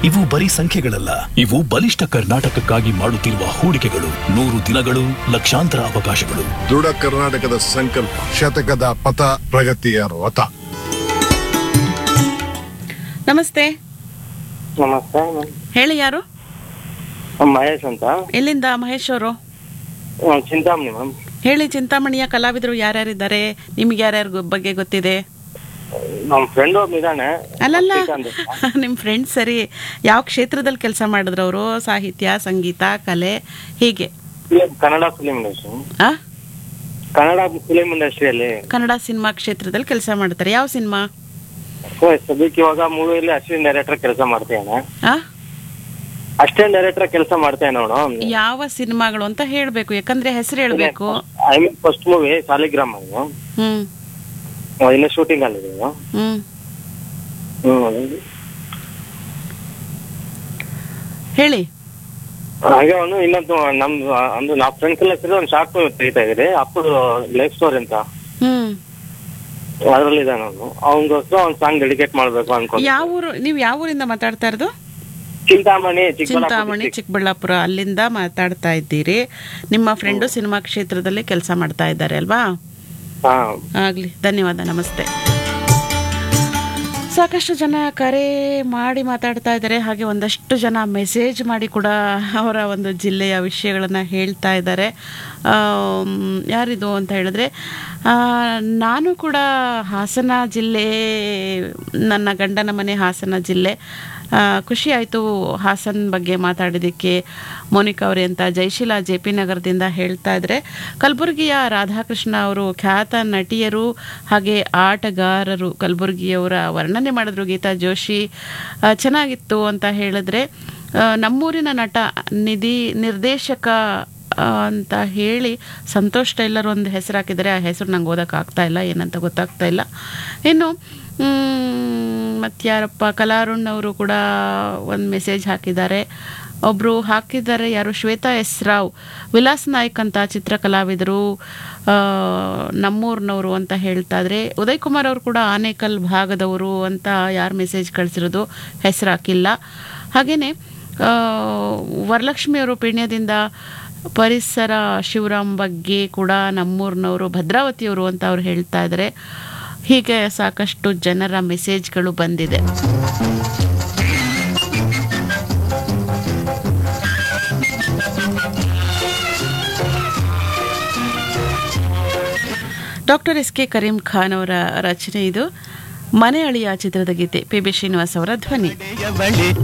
ಇವು ಬರೀ ಸಂಖ್ಯೆಗಳಲ್ಲ ಇವು ಬಲಿಷ್ಠ ಕರ್ನಾಟಕಕ್ಕಾಗಿ ಮಾಡುತ್ತಿರುವ ಹೂಡಿಕೆಗಳು ನೂರು ದಿನಗಳು ಲಕ್ಷಾಂತರ ಅವಕಾಶಗಳು ದೃಢ ಕರ್ನಾಟಕದ ಸಂಕಲ್ಪ ಶತಕದ ಪಥ ಪ್ರಗತಿಯ ರಥ ನಮಸ್ತೆ ನಮಸ್ತೆ ಹೇಳಿ ಯಾರು ಮ್ಯಾಮ್ ಮಹೇಶ್ ಅಂತ ಎಲ್ಲಿಂದ ಮಹೇಶ್ ಅವರು ಮ್ಯಾಮ್ ಚಿಂತಾಮಣಿ ಮ್ಯಾಮ್ ಹೇಳಿ ಚಿಂತಾಮಣಿಯ ಕಲಾವಿದರು ಯಾರ್ಯಾರಿದ್ದಾರೆ ನಿಮ್ಗೆ ಯಾರ್ಯಾರ ಬಗ್ಗೆ ಗೊತ್ತಿದೆ ನಮ್ಮ ಫ್ರೆಂಡ್ ಒಬ್ಬ ಇದ್ದಾನೆ ಅಲ್ಲಲ್ಲ ಶ್ರೀಕಾಂತ್ ಅಂತ. ನಿಮ್ಮ ಫ್ರೆಂಡ್ ಸರಿ ಯಾವ ಕ್ಷೇತ್ರದಲ್ಲಿ ಕೆಲಸ ಮಾಡಿದ್ರು ಅವರು ಸಾಹಿತ್ಯ ಸಂಗೀತ ಕಲೆ ಹೀಗೆ ಫಿಲಿಂ- ಕನ್ನಡ ಫಿಲಿಂ ಇಂಡಸ್ಟ್ರಿ ಆ ಕನ್ನಡ ಫಿಲಿಂ ಇಂಡಸ್ಟ್ರಿಯಲ್ಲಿ ಕನ್ನಡ ಸಿನಿಮಾ ಕ್ಷೇತ್ರದಲ್ಲಿ ಕೆಲಸ ಮಾಡ್ತಾರೆ ಯಾವ ಸಿನಿಮಾ ಸದ್ಯಕ್ಕೆ ಇವಾಗ ಮೂವಿಯಲ್ಲಿ ಅಸಿಸ್ಟೆಂಟ್ ಡೈರೆಕ್ಟರ್ ಕೆಲಸ ಮಾಡ್ತೇನೆ ಆ ಅಸಿಸ್ಟೆಂಟ್ ಡೈರೆಕ್ಟರ್ ಕೆಲಸ ಮಾಡ್ತೇನೆ ನೋಡು ಯಾವ ಸಿನಿಮಾಗಳು ಅಂತ ಹೇಳ್ಬೇಕು ಯಾಕಂದ್ರೆ ಹೆಸರು ಹೇಳ್ಬೇಕು I mean first movie Saligrama ಇದು ಹ್ಮ್ ಅಹ್, ಇನ್ನು ಶೂಟಿಂಗ್ ಅಲ್ಲಿ ಇದು ಹ್ಮ್ ಹ್ಮ್ ಹೇಳಿ ಹಾಗೆ ಅವನು ಇನ್ನೊಂದು ನಮ್ದು ಒಂದು ನಾ ಫ್ರೆಂಡ್ಸ್ ಎಲ್ಲ ಸೇರಿ ಒಂದು ಶಾರ್ಟ್ ಮೂವಿ ತೆಗಿತಾ ಇದ್ರಿ ಅಪ್ಪು ಲೈಫ್ ಸ್ಟೋರಿ ಅಂತ ಹ್ಮ್ ಅದ್ರಲ್ಲಿ ಇದ್ದಾನೆ ಅವನು ಅವನಿಗೋಸ್ಕರ ಒಂದು ಸಾಂಗ್ ಡೆಡಿಕೇಟ್ ಮಾಡ್ಬೇಕು ಅನ್ಕೊಂಡು ಯಾವ ಊರು ನೀವು ಯಾವ ಊರಿಂದ ಮಾತಾಡ್ತಾ ಇರೋದು ಚಿಂತಾಮಣಿ ಚಿಂತಾಮಣಿ ಚಿಕ್ಕಬಳ್ಳಾಪುರ ಚಿಕ್ಕಬಳ್ಳಾಪುರ ಅಲ್ಲಿಂದ ಮಾತಾಡ್ತಾ ಇದ್ದೀರಿ ನಿಮ್ಮ ಫ್ರೆಂಡು ಸಿನಿಮಾ ಕ್ಷೇತ್ರದಲ್ಲಿ ಕೆಲಸ ಮಾಡ್ತಾ ಇದ್ದಾರೆ ಅಲ್ವಾ ಹಾ ಆಗ್ಲಿ ಧನ್ಯವಾದ ನಮಸ್ತೆ ಸಾಕಷ್ಟು ಜನ ಕರೆ ಮಾಡಿ ಮಾತಾಡ್ತಾ ಇದ್ದಾರೆ ಹಾಗೆ ಒಂದಷ್ಟು ಜನ ಮೆಸೇಜ್ ಮಾಡಿ ಕೂಡ ಅವರ ಒಂದು ಜಿಲ್ಲೆಯ ವಿಷಯಗಳನ್ನು ಹೇಳ್ತಾ ಇದ್ದಾರೆ ಆಮ್, ಯಾರಿದು ಅಂತ ಹೇಳಿದ್ರೆ ಆ, ನಾನು ಕೂಡ ಹಾಸನ ಜಿಲ್ಲೆ ನನ್ನ ಗಂಡನ ಮನೆ ಹಾಸನ ಜಿಲ್ಲೆ ಆ, ಖುಷಿ ಆಯಿತು ಹಾಸನ್ ಬಗ್ಗೆ ಮಾತಾಡಿದ್ದಕ್ಕೆ ಮೋನಿಕಾ ಅವರೇ ಅಂತ ಜಯಶೀಲ ಜೆ ಪಿ ನಗರದಿಂದ ಹೇಳ್ತಾ ಇದ್ರೆ ಕಲಬುರಗಿಯ ರಾಧಾಕೃಷ್ಣ ಅವರು ಖ್ಯಾತ ನಟಿಯರು ಹಾಗೆ ಆಟಗಾರರು ಕಲಬುರಗಿಯವರ ವರ್ಣನೆ ಮಾಡಿದ್ರು ಗೀತಾ ಜೋಶಿ ಆ, ಚೆನ್ನಾಗಿತ್ತು ಅಂತ ಹೇಳಿದ್ರೆ ಆ, ನಮ್ಮೂರಿನ ನಟ ನಿಧಿ ನಿರ್ದೇಶಕ ಆ, ಅಂತ ಹೇಳಿ ಸಂತೋಷ್ ಟೈಲರ್ ಒಂದು ಹೆಸರು ಹಾಕಿದ್ದಾರೆ ಆ ಹೆಸರು ನಂಗೆ ಓದಕ್ಕೆ ಆಗ್ತಾ ಇಲ್ಲ ಏನಂತ ಗೊತ್ತಾಗ್ತಾ ಇಲ್ಲ ಇನ್ನು ಮತ್ತು ಯಾರಪ್ಪ ಕಲಾರುಣ್ ಅವರು ಕೂಡ ಒಂದು ಮೆಸೇಜ್ ಹಾಕಿದ್ದಾರೆ ಒಬ್ಬರು ಹಾಕಿದ್ದಾರೆ ಯಾರು ಶ್ವೇತಾ ಎಸ್ ರಾವ್ ವಿಲಾಸ್ ನಾಯ್ಕ್ ಅಂತ ಚಿತ್ರಕಲಾವಿದರು ಆ, ನಮ್ಮೂರಿನವರು ಅಂತ ಹೇಳ್ತಾ ಇದ್ರೆ ಉದಯ್ ಕುಮಾರ್ ಅವರು ಕೂಡ ಆನೇಕಲ್ ಭಾಗದವರು ಅಂತ ಯಾರು ಮೆಸೇಜ್ ಕಳಿಸಿರೋದು ಹೆಸರು ಹಾಕಿಲ್ಲ ಹಾಗೆಯೇ ವರಲಕ್ಷ್ಮಿ ಅವರು ಪೀಣ್ಯದಿಂದ ಪರಿಸರ ಶಿವರಾಮ್ ಬಗ್ಗೆ ಕೂಡ ನಮ್ಮೂರಿನವರು ಭದ್ರಾವತಿಯವರು ಅಂತ ಅವ್ರು ಹೇಳ್ತಾ ಇದ್ದಾರೆ ಹೀಗೆ ಸಾಕಷ್ಟು ಜನರ ಮೆಸೇಜ್ಗಳು ಬಂದಿದೆ doctor S K Kareem Khan ಅವರ ರಚನೆ ಇದು ಮನೆ ಅಳಿಯ ಚಿತ್ರದ ಗೀತೆ ಪಿ ಬಿ ಶ್ರೀನಿವಾಸ್ ಅವರ ಧ್ವನಿ